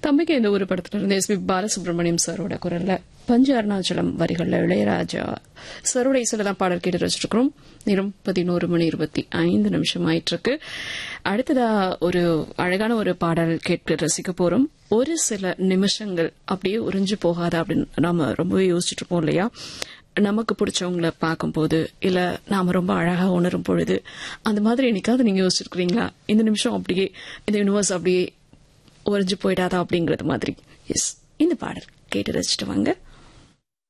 தம்பிக்கு இந்த ஒரு படத்துல இருந்து எஸ் பி பாலசுப்ரமணியம் சாரோட குரல்ல பஞ்ச அருணாச்சலம் வரிகள்ல இளையராஜா சரோட இசையில தான் பாடல் கேட்டு ரசிச்சிருக்கிறோம் நேரம் பதினோரு மணி இருபத்தி ஐந்து நிமிஷம் ஆயிட்டு இருக்கு அடுத்ததா ஒரு அழகான ஒரு பாடல் கேட்டு ரசிக்க போறோம் ஒரு சில நிமிஷங்கள் அப்படியே உறிஞ்சு போகாத அப்படின்னு நாம ரொம்பவே யோசிச்சுட்டு இருப்போம் இல்லையா நமக்கு பிடிச்சவங்கள பார்க்கும்போது இல்ல நாம ரொம்ப அழகா உணரும் பொழுது அந்த மாதிரி என்னைக்காவது நீங்க யோசிச்சிருக்கீங்களா இந்த நிமிஷம் அப்படியே இந்த யூனிவர்ஸ் அப்படியே உறைஞ்சு போயிடாதா அப்படிங்கறது மாதிரி எஸ் இந்த பாடல் கேட்டு ரசிச்சுட்டு வாங்க